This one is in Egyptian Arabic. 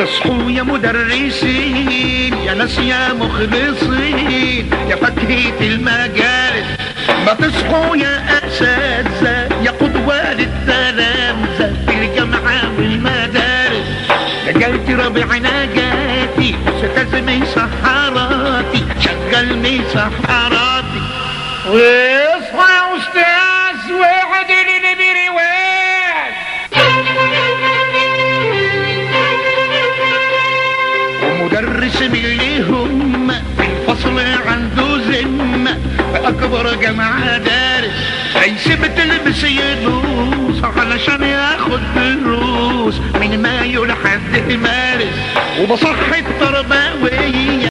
اصحوا يا مدرسين يا ناس يا مخلصين يا فاكهة المجالس ما تصحوا يا اساتذة يا قدوة للتلامذة في الجامعة والمدارس نجاتي ربيعنا جاتي استاذ مسحراتي شغل مسحراتي واصحى يا استاذ واعدل اللي برواز ومدرس من اللي هم في الفصل عنده ذمة بأكبر جامعة دارس هيسيب تلبس يدوس علشان ياخد دروس من مايو لحد مارس وبصحي التربوية